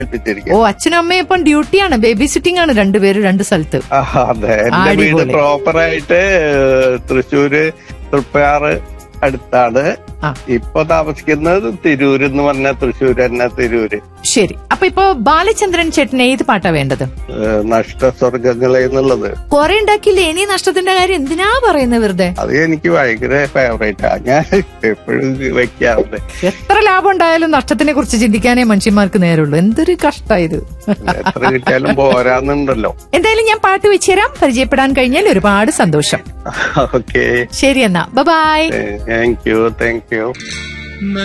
ഏൽപ്പിച്ചിരിക്കുക ഓ അച്ഛനും അമ്മയും ഇപ്പം ഡ്യൂട്ടിയാണ് ബേബി സിറ്റിംഗ് ആണ് രണ്ടുപേരും രണ്ട് സ്ഥലത്ത് ആ, അതെ എന്റെ വീട് അടിപൊളി. പ്രോപ്പറായിട്ട് തൃശ്ശൂര് തൃപ്പയാറ് അടുത്താണ് ആ. ഇപ്പൊ താമസിക്കുന്നത് തിരൂര് എന്ന് പറഞ്ഞ തൃശ്ശൂര് തന്നെ തിരൂര് ശരി അപ്പൊ ഇപ്പൊ ബാലചന്ദ്രൻ ചേട്ടന് ഏത് പാട്ടാ വേണ്ടത് ഏഹ് നഷ്ടസ്വർഗങ്ങളെ എന്നുള്ളത് കൊറേ ഉണ്ടാക്കിയില്ലേ ഇനി നഷ്ടത്തിന്റെ കാര്യം എന്തിനാ പറയുന്നത് വെറുതെ അത് എനിക്ക് ഭയങ്കര ഫേവറേറ്റ് ആ ഞാൻ എപ്പോഴും വെക്കാറുണ്ട് എത്ര ലാഭം ഉണ്ടായാലും നഷ്ടത്തിനെ കുറിച്ച് ചിന്തിക്കാനേ മനുഷ്യന്മാർക്ക് നേരുള്ളൂ എന്തൊരു കഷ്ടായത് എത്ര കിട്ടിയാലും പോരാന്നുണ്ടല്ലോ എന്തായാലും ഞാൻ പാട്ട് വെച്ചുതരാം പരിചയപ്പെടാൻ കഴിഞ്ഞാൽ ഒരുപാട് സന്തോഷം ഓക്കെ ശരി എന്നാ bye thank you thank U